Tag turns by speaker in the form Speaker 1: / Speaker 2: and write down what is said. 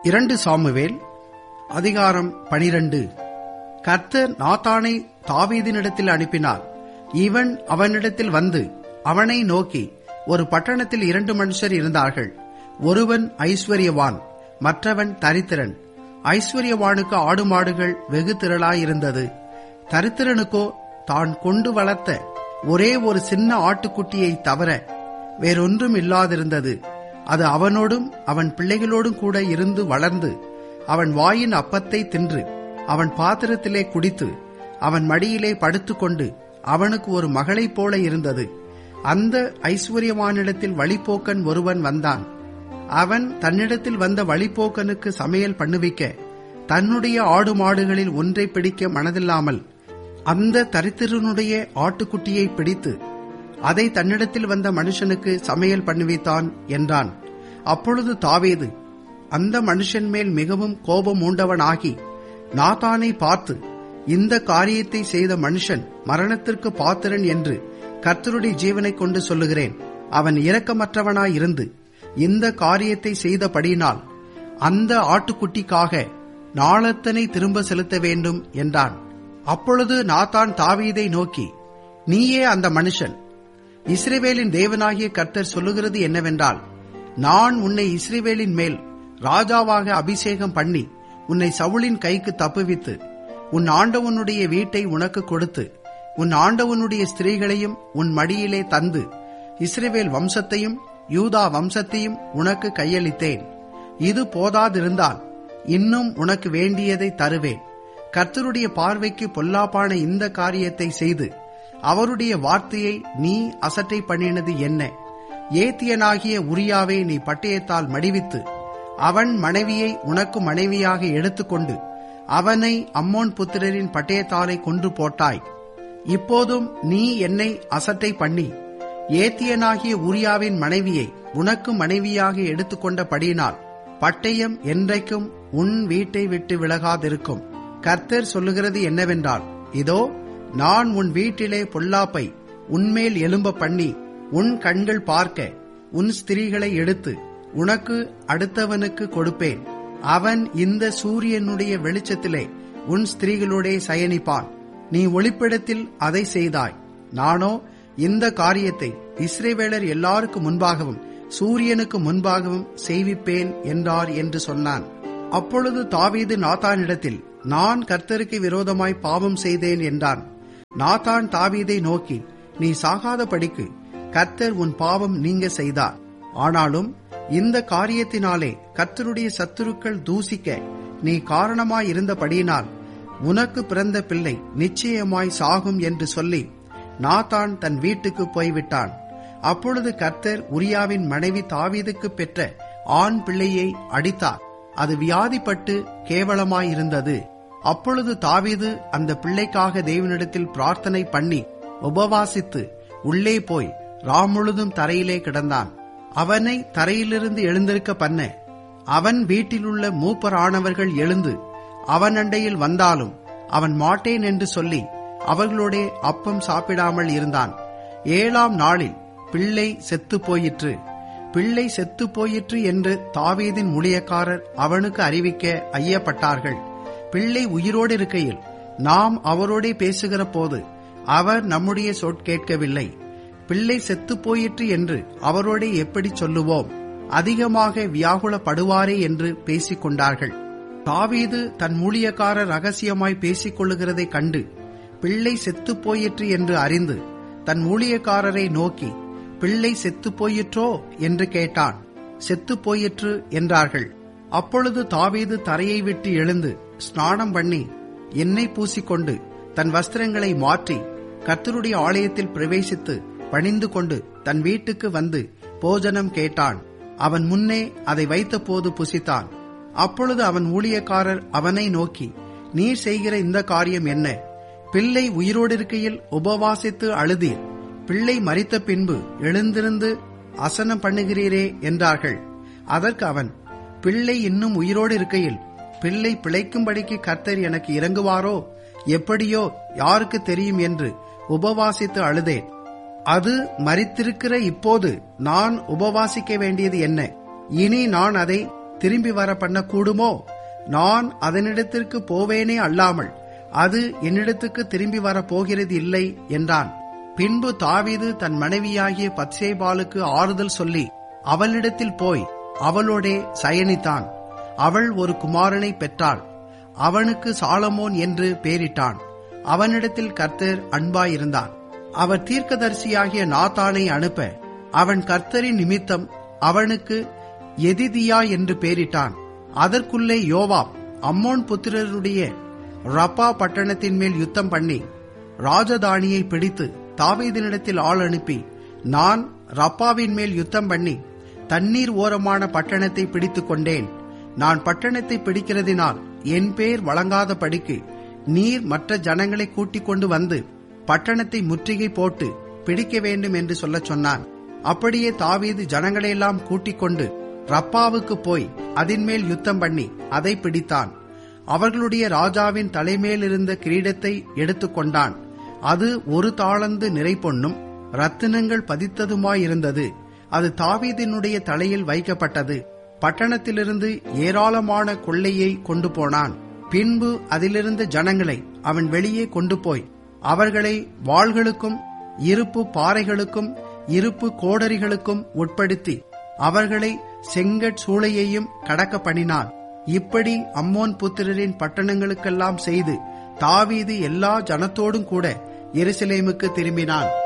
Speaker 1: இரண்டு சாமுவேல் அதிகாரம் பனிரண்டு கர்த்தர் நாத்தானை தாவீதினிடத்தில் அனுப்பினார் இவன் அவனிடத்தில் வந்து அவனை நோக்கி ஒரு பட்டணத்தில் இரண்டு மனுஷர் இருந்தார்கள் ஒருவன் ஐஸ்வர்யவான் மற்றவன் தரித்திரன் ஐஸ்வர்யவானுக்கு ஆடு மாடுகள் வெகு திரளாயிருந்தது தரித்திரனுக்கோ தான் கொண்டு வளர்த்த ஒரே ஒரு சின்ன ஆட்டுக்குட்டியை தவிர வேறொன்றும் இல்லாதிருந்தது அது அவனோடும் அவன் பிள்ளைகளோடும் கூட இருந்து வளர்ந்து அவன் வாயின் அப்பத்தை தின்று அவன் பாத்திரத்திலே குடித்து அவன் மடியிலே படுத்துக்கொண்டு அவனுக்கு ஒரு மகளைப் போல இருந்தது அந்த ஐஸ்வர்யவானிடத்தில் வழிப்போக்கன் ஒருவன் வந்தான் அவன் தன்னிடத்தில் வந்த வழிப்போக்கனுக்கு சமையல் பண்ணுவிக்க தன்னுடைய ஆடு மாடுகளில் ஒன்றை பிடிக்க மனதில்லாமல் அந்த தரித்திரனுடைய ஆட்டுக்குட்டியை பிடித்து அதை தன்னிடத்தில் வந்த மனுஷனுக்கு சமையல் பண்ணுவித்தான் என்றான் அப்பொழுது தாவேது அந்த மனுஷன் மேல் மிகவும் கோபம் ஊண்டவனாகி நாத்தானை பார்த்து இந்த காரியத்தை செய்த மனுஷன் மரணத்திற்கு பாத்திரன் என்று கர்த்தருடைய ஜீவனை கொண்டு சொல்லுகிறேன் அவன் இரக்கமற்றவனாயிருந்து இந்த காரியத்தை செய்தபடியினால் அந்த ஆட்டுக்குட்டிக்காக நாளத்தனை திரும்ப செலுத்த வேண்டும் என்றான் அப்பொழுது நாத்தான் தாவீதை நோக்கி நீயே அந்த மனுஷன் இஸ்ரேவேலின் தேவனாகிய கர்த்தர் சொல்லுகிறது என்னவென்றால் நான் உன்னை இஸ்ரேவேலின் மேல் ராஜாவாக அபிஷேகம் பண்ணி உன்னை சவுளின் கைக்கு தப்புவித்து உன் ஆண்டவனுடைய வீட்டை உனக்கு கொடுத்து உன் ஆண்டவனுடைய ஸ்திரீகளையும் உன் மடியிலே தந்து இஸ்ரேவேல் வம்சத்தையும் யூதா வம்சத்தையும் உனக்கு கையளித்தேன் இது போதாதிருந்தால் இன்னும் உனக்கு வேண்டியதை தருவேன் கர்த்தருடைய பார்வைக்கு பொல்லாப்பான இந்த காரியத்தை செய்து அவருடைய வார்த்தையை நீ அசட்டை பண்ணினது என்ன ஏத்தியனாகிய உரியாவை நீ பட்டயத்தால் மடிவித்து அவன் மனைவியை உனக்கு மனைவியாக எடுத்துக்கொண்டு அவனை அம்மோன் புத்திரரின் பட்டயத்தாலை கொன்று போட்டாய் இப்போதும் நீ என்னை அசட்டை பண்ணி ஏத்தியனாகிய உரியாவின் மனைவியை உனக்கு மனைவியாக எடுத்துக்கொண்டபடியினால் பட்டயம் என்றைக்கும் உன் வீட்டை விட்டு விலகாதிருக்கும் கர்த்தர் சொல்லுகிறது என்னவென்றால் இதோ நான் உன் வீட்டிலே பொல்லாப்பை உன்மேல் எலும்ப பண்ணி உன் கண்கள் பார்க்க உன் ஸ்திரீகளை எடுத்து உனக்கு அடுத்தவனுக்கு கொடுப்பேன் அவன் இந்த சூரியனுடைய வெளிச்சத்திலே உன் ஸ்திரீகளோடே சயனிப்பான் நீ ஒளிப்பிடத்தில் அதை செய்தாய் நானோ இந்த காரியத்தை இஸ்ரேவேலர் எல்லாருக்கு முன்பாகவும் சூரியனுக்கு முன்பாகவும் செய்விப்பேன் என்றார் என்று சொன்னான் அப்பொழுது தாவீது நாத்தானிடத்தில் நான் கர்த்தருக்கு விரோதமாய் பாவம் செய்தேன் என்றான் நாத்தான் தாவீதை நோக்கி நீ சாகாதபடிக்கு கர்த்தர் உன் பாவம் நீங்க செய்தார் ஆனாலும் இந்த காரியத்தினாலே கர்த்தருடைய சத்துருக்கள் தூசிக்க நீ காரணமாய் இருந்தபடியினால் உனக்கு பிறந்த பிள்ளை நிச்சயமாய் சாகும் என்று சொல்லி நாத்தான் தன் வீட்டுக்கு போய்விட்டான் அப்பொழுது கர்த்தர் உரியாவின் மனைவி தாவீதுக்கு பெற்ற ஆண் பிள்ளையை அடித்தார் அது வியாதிப்பட்டு கேவலமாயிருந்தது அப்பொழுது தாவீது அந்த பிள்ளைக்காக தேவனிடத்தில் பிரார்த்தனை பண்ணி உபவாசித்து உள்ளே போய் ராம் முழுதும் தரையிலே கிடந்தான் அவனை தரையிலிருந்து எழுந்திருக்க பண்ண அவன் வீட்டிலுள்ள மூப்பரானவர்கள் எழுந்து அவன் அண்டையில் வந்தாலும் அவன் மாட்டேன் என்று சொல்லி அவர்களோடே அப்பம் சாப்பிடாமல் இருந்தான் ஏழாம் நாளில் பிள்ளை செத்து போயிற்று பிள்ளை செத்து போயிற்று என்று தாவீதின் ஊழியக்காரர் அவனுக்கு அறிவிக்க ஐயப்பட்டார்கள் பிள்ளை உயிரோடு இருக்கையில் நாம் அவரோடே பேசுகிற போது அவர் நம்முடைய சொற் கேட்கவில்லை பிள்ளை செத்து போயிற்று என்று அவரோடே எப்படி சொல்லுவோம் அதிகமாக வியாகுலப்படுவாரே என்று பேசிக் கொண்டார்கள் தாவீது தன் ஊழியக்காரர் ரகசியமாய் பேசிக் கொள்ளுகிறதை கண்டு பிள்ளை செத்து போயிற்று என்று அறிந்து தன் ஊழியக்காரரை நோக்கி பிள்ளை செத்து போயிற்றோ என்று கேட்டான் செத்து போயிற்று என்றார்கள் அப்பொழுது தாவீது தரையை விட்டு எழுந்து ஸ்நானம் பண்ணி எண்ணெய் பூசிக்கொண்டு தன் வஸ்திரங்களை மாற்றி கர்த்தருடைய ஆலயத்தில் பிரவேசித்து பணிந்து கொண்டு தன் வீட்டுக்கு வந்து போஜனம் கேட்டான் அவன் முன்னே அதை வைத்தபோது புசித்தான் அப்பொழுது அவன் ஊழியக்காரர் அவனை நோக்கி நீர் செய்கிற இந்த காரியம் என்ன பிள்ளை உயிரோடு இருக்கையில் உபவாசித்து அழுதீர் பிள்ளை மறித்த பின்பு எழுந்திருந்து அசனம் பண்ணுகிறீரே என்றார்கள் அதற்கு அவன் பிள்ளை இன்னும் உயிரோடு இருக்கையில் பிள்ளை பிழைக்கும்படிக்கு கர்த்தர் எனக்கு இறங்குவாரோ எப்படியோ யாருக்கு தெரியும் என்று உபவாசித்து அழுதேன் அது மறித்திருக்கிற இப்போது நான் உபவாசிக்க வேண்டியது என்ன இனி நான் அதை திரும்பி வர பண்ண கூடுமோ நான் அதனிடத்திற்கு போவேனே அல்லாமல் அது என்னிடத்துக்கு திரும்பி வர போகிறது இல்லை என்றான் பின்பு தாவீது தன் மனைவியாகிய பத்சேபாலுக்கு ஆறுதல் சொல்லி அவளிடத்தில் போய் அவளோடே சயனித்தான் அவள் ஒரு குமாரனை பெற்றாள் அவனுக்கு சாலமோன் என்று பெயரிட்டான் அவனிடத்தில் கர்த்தர் அன்பாயிருந்தான் அவர் தீர்க்கதரிசியாகிய நாத்தானை அனுப்ப அவன் கர்த்தரின் நிமித்தம் அவனுக்கு எதிதியா என்று பெயரிட்டான் அதற்குள்ளே யோவாப் அம்மோன் புத்திரருடைய ரப்பா பட்டணத்தின் மேல் யுத்தம் பண்ணி ராஜதானியை பிடித்து தாவீதினிடத்தில் ஆள் அனுப்பி நான் ரப்பாவின் மேல் யுத்தம் பண்ணி தண்ணீர் ஓரமான பட்டணத்தை பிடித்துக் கொண்டேன் நான் பட்டணத்தை பிடிக்கிறதினால் என் பேர் வழங்காத படிக்கு நீர் மற்ற ஜனங்களை கூட்டிக் கொண்டு வந்து பட்டணத்தை முற்றுகை போட்டு பிடிக்க வேண்டும் என்று சொல்லச் சொன்னான் அப்படியே தாவீது ஜனங்களையெல்லாம் கூட்டிக் கொண்டு ரப்பாவுக்கு போய் அதன் மேல் யுத்தம் பண்ணி அதை பிடித்தான் அவர்களுடைய ராஜாவின் தலைமேல் இருந்த கிரீடத்தை எடுத்துக்கொண்டான் அது ஒரு தாளந்து நிறை பொன்னும் ரத்தினங்கள் பதித்ததுமாயிருந்தது அது தாவீதினுடைய தலையில் வைக்கப்பட்டது பட்டணத்திலிருந்து ஏராளமான கொள்ளையை கொண்டு போனான் பின்பு அதிலிருந்த ஜனங்களை அவன் வெளியே கொண்டு போய் அவர்களை வாள்களுக்கும் இருப்பு பாறைகளுக்கும் இருப்பு கோடரிகளுக்கும் உட்படுத்தி அவர்களை செங்கட் சூளையையும் கடக்க பண்ணினான் இப்படி அம்மோன் புத்திரரின் பட்டணங்களுக்கெல்லாம் செய்து தாவீது எல்லா ஜனத்தோடும் கூட எருசலேமுக்கு திரும்பினான்